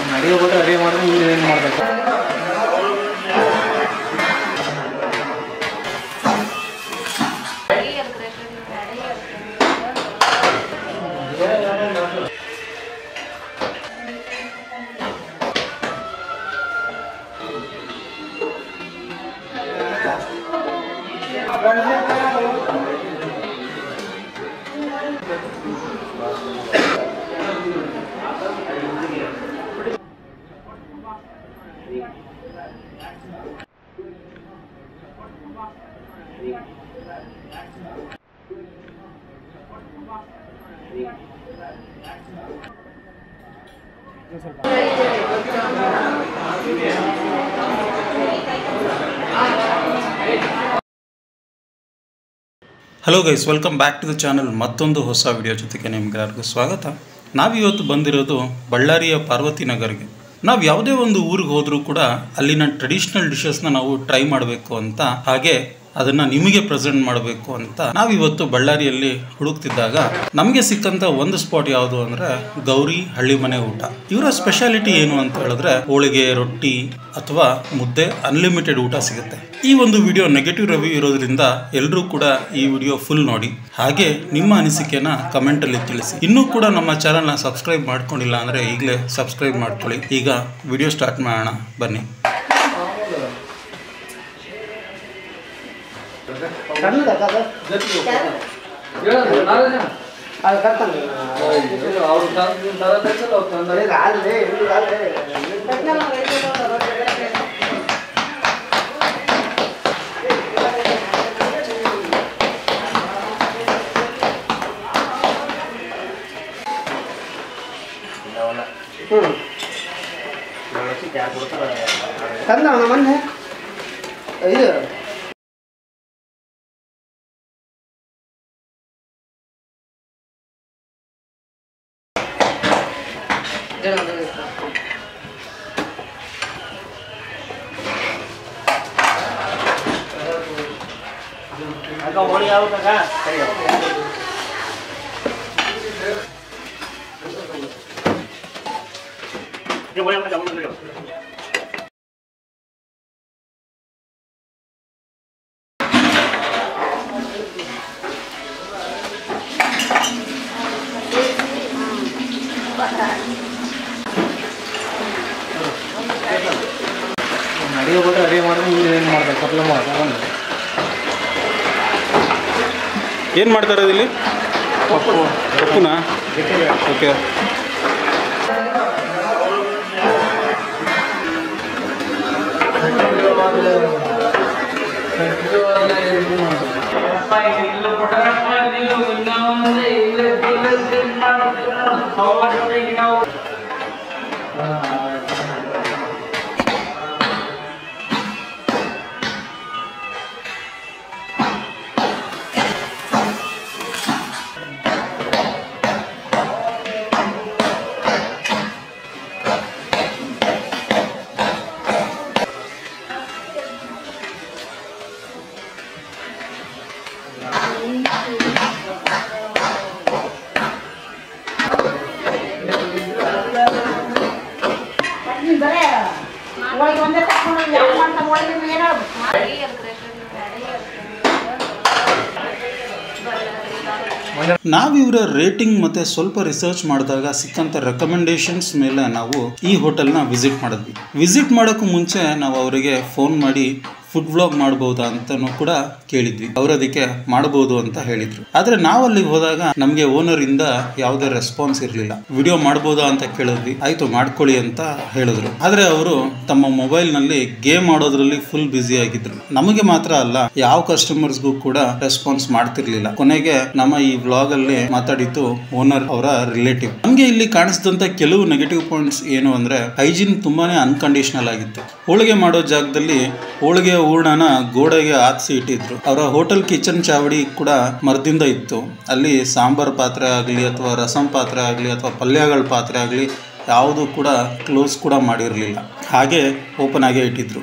ಅಡಿಗೆ ಕೊಟ್ಟರೆ ಅಡಿಗೆ ಮಾಡಿದ್ರೆ ನೀವು ಏನು ಮಾಡಬೇಕು hello guys welcome back to the channel ಮತ್ತೊಂದು ಹೊಸ ವಿಡಿಯೋ ಜೊತೆಗೆ ನಿಮ್ಗೆಲ್ಲರಿಗೂ ಸ್ವಾಗತ ನಾವಿವತ್ತು ಬಂದಿರೋದು ಬಳ್ಳಾರಿಯ ಪಾರ್ವತಿ ನಗರ್ಗೆ ನಾವು ಯಾವುದೇ ಒಂದು ಊರಿಗೆ ಹೋದರೂ ಕೂಡ ಅಲ್ಲಿನ ಟ್ರೆಡಿಷನಲ್ ಡಿಶಸ್ನ ನಾವು ಟ್ರೈ ಮಾಡಬೇಕು ಅಂತ ಹಾಗೆ ಅದನ್ನ ನಿಮಗೆ ಪ್ರೆಸೆಂಟ್ ಮಾಡಬೇಕು ಅಂತ ನಾವಿವತ್ತು ಬಳ್ಳಾರಿಯಲ್ಲಿ ಹುಡುಕ್ತಿದ್ದಾಗ ನಮಗೆ ಸಿಕ್ಕಂತ ಒಂದು ಸ್ಪಾಟ್ ಯಾವುದು ಅಂದ್ರೆ ಗೌರಿ ಹಳ್ಳಿ ಮನೆ ಊಟ ಇವರ ಸ್ಪೆಷಾಲಿಟಿ ಏನು ಅಂತ ಹೇಳಿದ್ರೆ ಹೋಳಿಗೆ ರೊಟ್ಟಿ ಅಥವಾ ಮುದ್ದೆ ಅನ್ಲಿಮಿಟೆಡ್ ಊಟ ಸಿಗುತ್ತೆ ಈ ಒಂದು ವಿಡಿಯೋ ನೆಗೆಟಿವ್ ರಿವ್ಯೂ ಇರೋದ್ರಿಂದ ಎಲ್ಲರೂ ಕೂಡ ಈ ವಿಡಿಯೋ ಫುಲ್ ನೋಡಿ ಹಾಗೆ ನಿಮ್ಮ ಅನಿಸಿಕೆನ ಕಮೆಂಟ್ ಅಲ್ಲಿ ತಿಳಿಸಿ ಇನ್ನೂ ಕೂಡ ನಮ್ಮ ಚಾನಲ್ನ ಸಬ್ಸ್ಕ್ರೈಬ್ ಮಾಡ್ಕೊಂಡಿಲ್ಲ ಅಂದ್ರೆ ಈಗಲೇ ಸಬ್ಸ್ಕ್ರೈಬ್ ಮಾಡ್ಕೊಳ್ಳಿ ಈಗ ವಿಡಿಯೋ ಸ್ಟಾರ್ಟ್ ಮಾಡೋಣ ಬನ್ನಿ ತಂದವನ ಮೊನ್ನೆ ಇದು ಅಡಿಗೆ ಕೊಟ್ಟರೆ ಅಡಿಗೆ ಮಾಡಿದ್ರೆ ನೀವು ಏನು ಮಾಡಬೇಕು ಕತ್ಲೆ ಮಾಡಬೇಕು ಏನು ಮಾಡ್ತಾರೆ ಇಲ್ಲಿ ಪಪ್ಪು ಪಪ್ಪುನಾ ಓಕೆ ಬರೇ ಒಳಗೆ ಒಂದೇ ತಕೊಂಡು ಯಾವ ಮಾಡ್ತಾ ಒಳಗೆ ಏನು ನಾವು ಇವರ ರೇಟಿಂಗ್ ಮತ್ತೆ ಸ್ವಲ್ಪ ರಿಸರ್ಚ್ ಮಾಡಿದಾಗ ಸಿಕ್ಕಂತ ರೆಕಮೆಂಡೇಶನ್ಸ್ ಮೇಲೆ ನಾವು ಈ ಹೋಟೆಲ್ನ ವಿಸಿಟ್ ಮಾಡಿದ್ವಿ ವಿಸಿಟ್ ಮಾಡೋಕ್ಕೂ ಮುಂಚೆ ನಾವು ಅವರಿಗೆ ಫೋನ್ ಮಾಡಿ ಫುಡ್ ವ್ಲಾಗ್ ಮಾಡ್ಬೋದಾ ಅಂತನೂ ಕೂಡ ಕೇಳಿದ್ವಿ ಅವ್ರು ಅದಕ್ಕೆ ಮಾಡಬಹುದು ಅಂತ ಹೇಳಿದ್ರು ಆದ್ರೆ ನಾವು ಅಲ್ಲಿಗೆ ಹೋದಾಗ ನಮಗೆ ಓನರ್ ಇಂದ ಯಾವುದೇ ರೆಸ್ಪಾನ್ಸ್ ಇರಲಿಲ್ಲ ವಿಡಿಯೋ ಮಾಡ್ಬೋದಾ ಅಂತ ಕೇಳಿದ್ವಿ ಆಯ್ತು ಮಾಡ್ಕೊಳ್ಳಿ ಅಂತ ಹೇಳಿದ್ರು ಆದ್ರೆ ಅವರು ತಮ್ಮ ಮೊಬೈಲ್ ನಲ್ಲಿ ಗೇಮ್ ಆಡೋದ್ರಲ್ಲಿ ಫುಲ್ ಬ್ಯುಸಿ ಆಗಿದ್ರು ನಮಗೆ ಮಾತ್ರ ಅಲ್ಲ ಯಾವ ಕಸ್ಟಮರ್ಸ್ಗೂ ಕೂಡ ರೆಸ್ಪಾನ್ಸ್ ಮಾಡ್ತಿರ್ಲಿಲ್ಲ ಕೊನೆಗೆ ನಮ್ಮ ಈ ವ್ಲಾಗ್ ಅಲ್ಲಿ ಮಾತಾಡಿದ್ದು ಓನರ್ ಅವರ ರಿಲೇಟಿವ್ ನಮ್ಗೆ ಇಲ್ಲಿ ಕಾಣಿಸಿದಂತ ಕೆಲವು ನೆಗೆಟಿವ್ ಪಾಯಿಂಟ್ಸ್ ಏನು ಅಂದ್ರೆ ಹೈಜೀನ್ ತುಂಬಾನೇ ಅನ್ಕಂಡೀಷನಲ್ ಆಗಿತ್ತು ಹೋಳಿಗೆ ಮಾಡೋ ಜಾಗದಲ್ಲಿ ಹೋಳಿಗೆ ಹೂರ್ಣನ ಗೋಡೆಗೆ ಹಾಕ್ಸಿ ಇಟ್ಟಿದ್ರು ಅವರ ಹೋಟೆಲ್ ಕಿಚನ್ ಚಾವಡಿ ಕೂಡ ಮರದಿಂದ ಇತ್ತು ಅಲ್ಲಿ ಸಾಂಬಾರ್ ಪಾತ್ರೆ ಆಗಲಿ ಅಥವಾ ರಸಂ ಪಾತ್ರೆ ಆಗಲಿ ಅಥವಾ ಪಲ್ಯಗಳ ಪಾತ್ರೆ ಆಗಲಿ ಯಾವುದು ಕೂಡ ಕ್ಲೋಸ್ ಕೂಡ ಮಾಡಿರಲಿಲ್ಲ ಹಾಗೆ ಓಪನ್ ಆಗೇ ಇಟ್ಟಿದ್ರು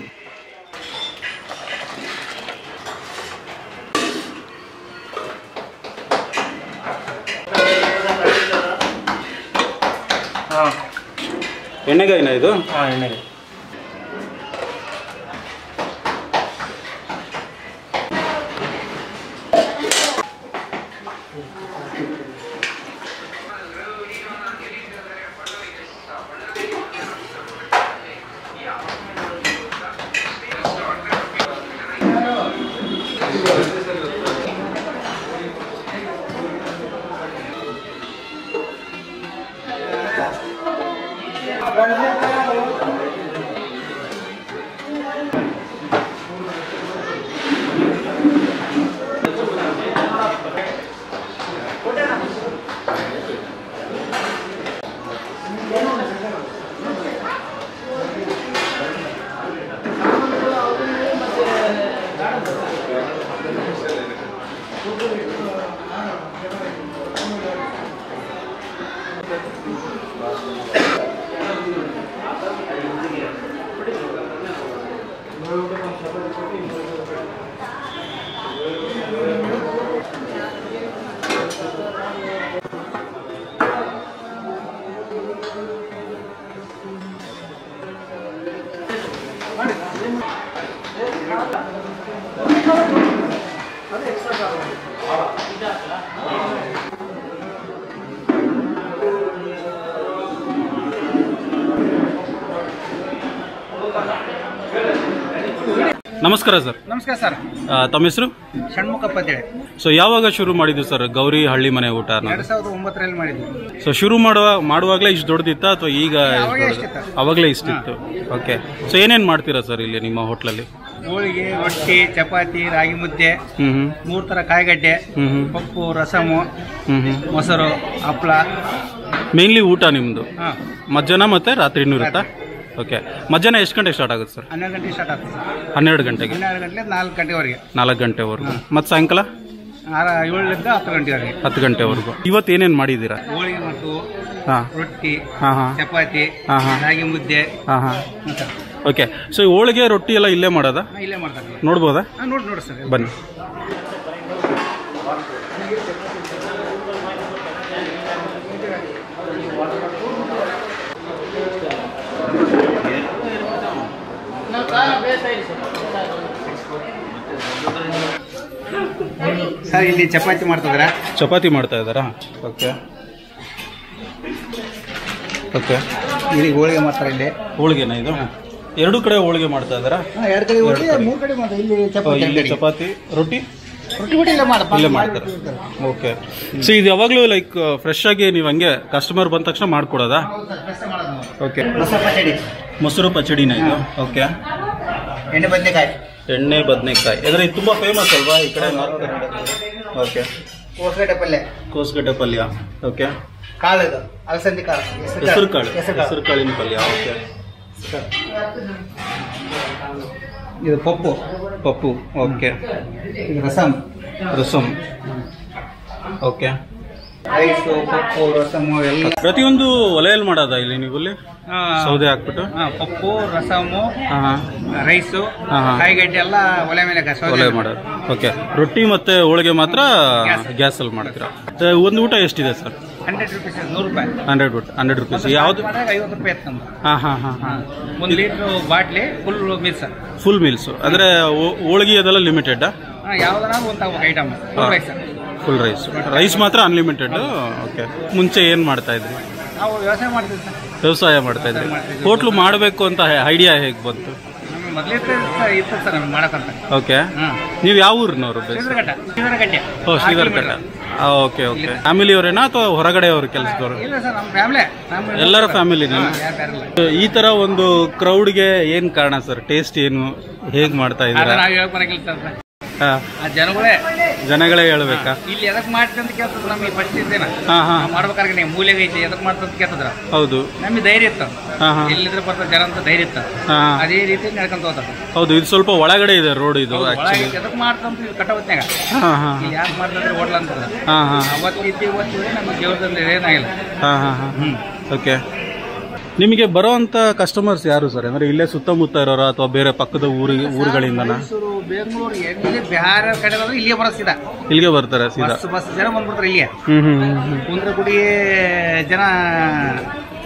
ಎಣ್ಣೆಗಾಯಿನ ಇದು ಹಾಂ ಎಣ್ಣೆಗೆ ನಮಸ್ಕಾರ ಸರ್ ನಮಸ್ಕಾರ ಸರ್ ಆ, ತಮ್ಮ ಹೆಸರು ಷಣ್ಮುಖಪ್ಪ ಅಂತೇಳಿ ಸೊ ಯಾವಾಗ ಶುರು ಮಾಡಿದ್ದು ಸರ್ ಗೌರಿ ಹಳ್ಳಿ ಮನೆ ಊಟ ಅನ್ನೋದು ಎರಡ್ ಸಾವಿರದ ಒಂಬತ್ತರಲ್ಲಿ ಮಾಡಿದ್ವಿ ಸೊ ಶುರು ಮಾಡುವ ಮಾಡುವಾಗಲೇ ಇಷ್ಟು ದೊಡ್ಡದಿತ್ತ ಅಥವಾ ಈಗ ಅವಾಗೇ ಇಷ್ಟಿತ್ತು. ಅವಾಗಲೇ ಇಷ್ಟಿತ್ತು ಓಕೆ ಸೊ ಏನೇನು ಮಾಡ್ತೀರಾ ಸರ್ ಇಲ್ಲಿ ನಿಮ್ಮ ಹೋಟ್ಲಲ್ಲಿ ಹೋಳಿಗೆ ರೊಟ್ಟಿ ಚಪಾತಿ ರಾಗಿ ಮುದ್ದೆ ಹ್ಮ್ ಹ್ಮ್ ಮೂರ್ ತರ ಕಾಯಿಗಡ್ಡೆ ಹ್ಮ್ ಹ್ಮ್ ಪಪ್ಪು ರಸಮು ಹ್ಮ್ ಹ್ಮ್ ಮೊಸರು ಹಪ್ಳ ಮೇನ್ಲಿ ಊಟ ನಿಮ್ಮದು ಹಾ ಮಧ್ಯಾಹ್ನ ಮತ್ತೆ ರಾತ್ರಿನೂ ಇರುತ್ತಾ ಓಕೆ ಮಧ್ಯಾಹ್ನ ಎಷ್ಟು ಗಂಟೆಗೆ ಸ್ಟಾರ್ಟ್ ಆಗುತ್ತೆ ಸರ್ ಹನ್ನೆರಡು ಗಂಟೆ ಸ್ಟಾರ್ಟ್ ಆಗ್ತದೆ ಸರ್ ಹನ್ನೆರಡು ಗಂಟೆಗೆ ಹನ್ನೆರಡು ಗಂಟೆ ನಾಲ್ಕು ಗಂಟೆವರೆಗೆ ನಾಲ್ಕು ಗಂಟೆವರೆಗೂ ಮತ್ತು ಸಾಯಂಕಾಲ ಆರ ಏಳರಿಂದ ಹತ್ತು ಗಂಟೆವರೆಗೆ ಹತ್ತು ಗಂಟೆವರೆಗೂ ಇವತ್ತು ಏನೇನು ಮಾಡಿದ್ದೀರಾ ಹೋಳಿಗೆ ಮತ್ತು ಹಾಂ ರೊಟ್ಟಿ ಹಾಂ ಹಾಂ ಚಪಾತಿ ಹಾ, ಹಾ. ರಾಗಿ ಮುದ್ದೆ ಹಾಂ ಹಾಂ ಹ್ಞೂ ಸರ್ ಓಕೆ ಸೊ ಈ ಹೋಳಿಗೆ ರೊಟ್ಟಿ ಎಲ್ಲ ಇಲ್ಲೇ ಮಾಡೋದಾ ಹಾ, ಇಲ್ಲೇ ಮಾಡ್ತಾರೆ ನೋಡ್ಬೋದಾ ಹಾಂ ನೋಡಿ ನೋಡಿ ಸರ್ ಬನ್ನಿ ಸರ್ ಇಲ್ಲಿ ಚಪಾತಿ ಮಾಡ್ತಿದ್ರ ಚಪಾತಿ ಮಾಡ್ತಾ ಇದ್ದಾರಾ ಓಕೆ ಓಕೆ ಇಲ್ಲಿ ಹೋಳಿಗೆ ಮಾಡ್ತಾರೆ ಇಲ್ಲಿ ಹೋಳಿಗೆನಾ ಇದು ಎರಡು ಕಡೆ ಹೋಳಿಗೆ ಮಾಡ್ತಾ ಇದ್ದಾರಾ ಎರಡು ಕಡೆ ಹೋಳಿಗೆ ಮೂರು ಕಡೆ ಮಾಡ್ತಾರೆ ಇಲ್ಲಿ ಓ, ಚಪಾತಿ ಇಲ್ಲಿ ಅಂಗಡಿ. ಚಪಾತಿ ರೊಟ್ಟಿ ರೊಟ್ಟಿ ಬಿಟ್ಟು ಇಲ್ಲೇ ಮಾಡ ಇಲ್ಲೇ ಮಾಡ್ತಾರೆ ಓಕೆ ಸೊ ಇದು ಯಾವಾಗಲೂ ಲೈಕ್ ಫ್ರೆಶ್ ಆಗಿ ನೀವು ಹಂಗೆ ಕಸ್ಟಮರ್ ಬಂದ ತಕ್ಷಣ ಮಾಡ್ಕೊಡೋದಾ ಓಕೆ ಮಸಾಲೆ ಪಚಡಿ ಮೊಸರು ಪಚಡಿನ ಇದು ಓಕೆ ಎಣ್ಣೆ ಬದನೆಕಾಯಿ ಎಣ್ಣೆ ಬದನೆಕಾಯಿ ಯಾಕಂದ್ರೆ ಇದು ತುಂಬಾ ಫೇಮಸ್ ಅಲ್ವಾ ಈ ಕಡೆ ನಾರ್ತ್ ಓಕೆ ಕೋಸಗಡ್ಡೆ ಪಲ್ಯ ಕೋಸ್ಗಡ್ಡೆ ಪಲ್ಯ ಓಕೆ ಕಾಳು ಇದು ಅಲಸಂದಿ ಕಾಳು ಹೆಸರು ಕಾಳು ಹೆಸರು ಹೆಸರು ಕಾಳಿನ ಪಲ್ಯ ಓಕೆ ಇದು ಪಪ್ಪು ಪಪ್ಪು ಓಕೆ ಇದು ರಸಮ್ ರಸಮ್ ಓಕೆ ರೈಸು ಪಪ್ಪು ರಸಮು ಎಲ್ಲ ಪ್ರತಿಯೊಂದು ಒಲೆಯಲ್ಲಿ ಮಾಡೋದ ಇಲ್ಲಿ ನೀವು ಇಲ್ಲಿ ಸೌದೆ ಹಾಕ್ಬಿಟ್ಟು ಹಾ, ಪಪ್ಪು ರಸಮು ಹಾ ಹಾ ರೈಸು ಹಾ, ಹಾ. ಕಾಯಿಗಡ್ಡೆ ಎಲ್ಲ ಒಲೆ ಮೇಲೆ ಗ- ಸೌದೆ ಒಲೆ ಮೇಲೆ. ಮಾಡೋದು ಓಕೆ ರೊಟ್ಟಿ ಮತ್ತೆ ಹೋಳಿಗೆ ಮಾತ್ರ ಗ್ಯಾಸಲ್ಲಿ ಮಾಡ್ತೀರಾ ಮತ್ತೆ ಒಂದು ಊಟ ಎಷ್ಟಿದೆ ಸರ್ ಹಂಡ್ರೆಡ್ ರುಪೀಸ್ ನೂರು ರೂಪಾಯಿ ಹಂಡ್ರೆಡ್ ರುಟ್ ಹಂಡ್ರೆಡ್ ರುಪೀಸ್ ಯಾವುದು ಮಾಡಿದಾಗ ಐವತ್ತು ರೂಪಾಯಿ ಇತ್ತು ನಮ್ದು ಹಾಂ ಹಾಂ ಹಾಂ ಹಾಂ ಒಂದು ಲೀಟ್ರ್ ಬಾಟ್ಲಿ ಫುಲ್ ಮಿಕ್ಸ್ ಫುಲ್ ಮೀಲ್ಸು ಅಂದರೆ ಹೋಳಿಗೆ ಅದೆಲ್ಲ ಲಿಮಿಟೆಡ್ ಯಾವ್ದಾರ ಒಂದು ತಗೋ item full rice full rice rice ಮಾತ್ರ ಅನ್ಲಿಮಿಟೆಡ್ ಓಕೆ ಮುಂಚೆ ಏನು ಮಾಡ್ತಾ ಇದ್ರಿ ನಾವು ವ್ಯವಸಾಯ ಮಾಡ್ತೀವಿ ಸರ್ ವ್ಯವಸಾಯ ಮಾಡ್ತಾ ಇದ್ರಿ ಹೋಟ್ಲು ಮಾಡಬೇಕು ಅಂತ ಐಡಿಯಾ ಹೇಗೆ ಬಂತು ನಮಗೆ ಮೊದಲೇ ಇತ್ತು ಸರ್ ನಮಗೆ ಮಾಡಕ್ಕಂತ ಓಕೆ ಹಾಂ ನೀವು ಯಾವ ಊರಿನವರು ಬೇಸ್ ಶ್ರೀಧರಘಟ್ಟ ಶ್ರೀಧರಗಟ್ಟೆ ಓ ಶ್ರೀಧರ್ಕಟ್ಟ ಓಕೆ ಓಕೆ ಫ್ಯಾಮಿಲಿಯವರೇನಾ ಅಥವಾ ಹೊರಗಡೆಯವರು ಕೆಲಸದವರು ಇಲ್ಲ ಸರ್ ನಮ್ಮ ಫ್ಯಾಮಿಲಿ ಫ್ಯಾಮಿಲಿ ಎಲ್ಲರ ಫ್ಯಾಮಿಲಿನ ಯಾರು ಯಾರಿಲ್ಲ ಈ ತರ ಒಂದು ಕ್ರೌಡ್ಗೆ ಏನ್ ಕಾರಣ ಸರ್ ಟೇಸ್ಟ್ ಏನು ಹೇಗ್ ಮಾಡ್ತಾ ಆದ್ರೆ ಇದ್ದೀರಾ ನಾವು ಹೇಳಕ್ ಬರಂಗಿಲ್ಲ ಸರ್ ಹಾ, ಆ ಜನಗಳೇ ಜನಗಳೇ ಹೇಳ್ಬೇಕಾ ಇಲ್ಲಿ ಎದಕ್ ಮಾಡ್ತಿ ಅಂತ ಕೇಳ್ತದ ನಮಗೆ ಫಸ್ಟ್ ಇದ್ದೇನ ಹಾ ಹಾ ಮಾಡ್ಬೇಕಾದ್ರೆ ನೀವು ಮೂಲೆಗೆ ಐತಿ ಎದಕ್ ಮಾಡ್ತಂತ ಕೇಳ್ತದ್ರ ಹೌದು ನಮಗೆ ಧೈರ್ಯ ಇತ್ತು ಹಾ ಹಾ ಎಲ್ಲಿದ್ರೆ ಬರ್ತಾರೆ ಜನ ಅಂತ ಧೈರ್ಯ ಇತ್ತು ಹಾ ಅದೇ ರೀತಿ ನಡ್ಕೊಂತ ಹೋಗ್ತಾರೆ ಹೌದು ಇದು ಸ್ವಲ್ಪ ಒಳಗಡೆ ಇದೆ ರೋಡ್ ಇದು ಒಳಗೆ ಆಕ್ಚುಲಿ ಎದಕ್ ಮಾಡ್ತಂತ ಇಲ್ಲಿ ಕಟ್ಟ ಹಾ ಹಾ ಇಲ್ಲಿ ಯಾಕೆ ಮಾಡ್ತಂದ್ರೆ ಓಡ್ಲ ಅಂತದ ಹಾ ಹಾ ಅವತ್ತು ಇದ್ದು ಇವತ್ತು ನಮಗೆ ಜೀವನದಲ್ಲಿ ಏನಾಗಿಲ್ಲ ಹಾ ಹಾ ಹಾ ಹ್ಮ್ ಓಕೆ ನಿಮಗೆ ಬರೋವಂಥ ಕಸ್ಟಮರ್ಸ್ ಯಾರು ಸರ್ ಅಂದ್ರೆ ಇಲ್ಲೇ ಸುತ್ತಮುತ್ತ ಇರೋರ ಅಥವಾ ಬೇರೆ ಪಕ್ಕದ ಊರಿಗೆ ಊರುಗಳಿಂದನ ಮೈಸೂರು ಬೆಂಗಳೂರು ಎಲ್ಲಿ ಬಿಹಾರ ಕಡೆ ಬಂದ್ರೆ ಇಲ್ಲಿಗೆ ಬರೋಸಿದ ಇಲ್ಲಿಗೆ ಬರ್ತಾರೆ ಸೀದಾ ಬಸ್ ಬಸ್ ಜನ ಬಂದ್ಬಿಡ್ತಾರೆ ಇಲ್ಲಿಗೆ ಹ್ಮ್ ಹ್ಮ್ ಹ್ಮ್ ಹ್ಮ್ ಕುಂದ್ರಗುಡಿ ಜನ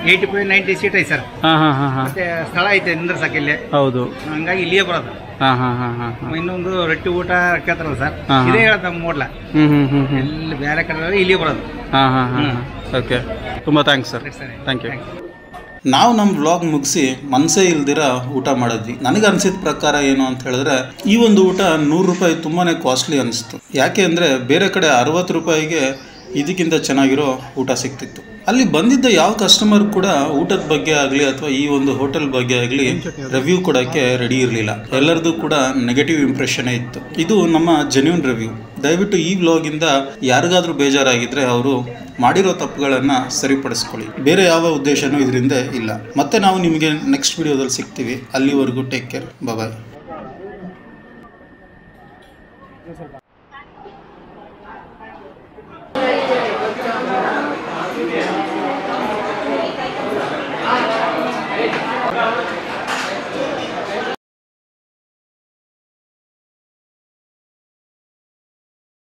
ಏಯ್ಟಿ ಫೈವ್ ನೈಂಟಿ ಸೀಟ್ ಐತೆ ಸರ್ ಹಾಂ ಹಾಂ ಹಾಂ ಹಾಂ ಮತ್ತೆ ಸ್ಥಳ ಐತೆ ನಿಂದ್ರಸಕ್ಕೆ ಇಲ್ಲಿ ಹೌದು ಹಂಗಾಗಿ ಇಲ್ಲಿಯೇ ಬರೋದು ಹಾಂ ಹಾಂ ಹಾಂ ಹಾಂ ಹಾಂ ಇನ್ನೊಂದು ರೊಟ್ಟಿ ಊಟ ಕೇಳ್ತಾರಲ್ಲ ಸರ್ ಹಾ, ಹಾ. ಇದೇ ಹೇಳೋದು ನಮ್ಮ ಮೂಡ್ಲ ಹ್ಞೂ ಹ್ಞೂ ಹ್ಞೂ ಹ್ಞೂ ಇಲ್ಲಿ ಬೇರೆ ಕಡೆ ಇಲ್ಲಿಯೇ ಬರೋದು ಹಾಂ ಹಾಂ ಹಾಂ ಓಕೆ ತುಂಬ ಥ್ಯಾಂಕ್ಸ್ ಸರ್ ಸರಿ ಥ್ಯಾಂಕ್ ಯು Thank you. ನಾವು ನಮ್ಮ ವ್ಲಾಗ್ ಮುಗಿಸಿ ಮನಸ್ಸೇ ಇಲ್ದಿರ ಊಟ ಮಾಡಿದ್ವಿ ನನಗೆ ಅನ್ಸಿದ ಪ್ರಕಾರ ಏನು ಅಂತ ಹೇಳಿದ್ರೆ ಈ ಒಂದು ಊಟ ನೂರು ರೂಪಾಯಿ ತುಂಬಾನೇ ಕಾಸ್ಟ್ಲಿ ಅನಿಸ್ತು ಯಾಕೆ ಅಂದರೆ ಬೇರೆ ಕಡೆ ಅರವತ್ತು ರೂಪಾಯಿಗೆ ಇದಕ್ಕಿಂತ ಚೆನ್ನಾಗಿರೋ ಊಟ ಸಿಗ್ತಿತ್ತು ಅಲ್ಲಿ ಬಂದಿದ್ದ ಯಾವ ಕಸ್ಟಮರ್ ಕೂಡ ಊಟದ ಬಗ್ಗೆ ಆಗಲಿ ಅಥವಾ ಈ ಒಂದು ಹೋಟೆಲ್ ಬಗ್ಗೆ ಆಗಲಿ ರಿವ್ಯೂ ಕೊಡೋಕ್ಕೆ ರೆಡಿ ಇರಲಿಲ್ಲ ಎಲ್ಲರದು ಕೂಡ ನೆಗೆಟಿವ್ ಇಂಪ್ರೆಷನ್ ಇತ್ತು ಇದು ನಮ್ಮ ಜೆನ್ಯೂನ್ ರಿವ್ಯೂ ದಯವಿಟ್ಟು ಈ ವ್ಲಾಗಿಂದ ಯಾರಿಗಾದ್ರೂ ಬೇಜಾರಾಗಿದ್ರೆ ಅವರು ಮಾಡಿರೋ ತಪ್ಪುಗಳನ್ನು ಸರಿಪಡಿಸ್ಕೊಳ್ಳಿ ಬೇರೆ ಯಾವ ಉದ್ದೇಶನೂ ಇದರಿಂದ ಇಲ್ಲ ಮತ್ತೆ ನಾವು ನಿಮಗೆ ನೆಕ್ಸ್ಟ್ ವಿಡಿಯೋದಲ್ಲಿ ಸಿಗ್ತೀವಿ ಅಲ್ಲಿವರೆಗೂ ಟೇಕ್ ಕೇರ್ ಬಾಯ್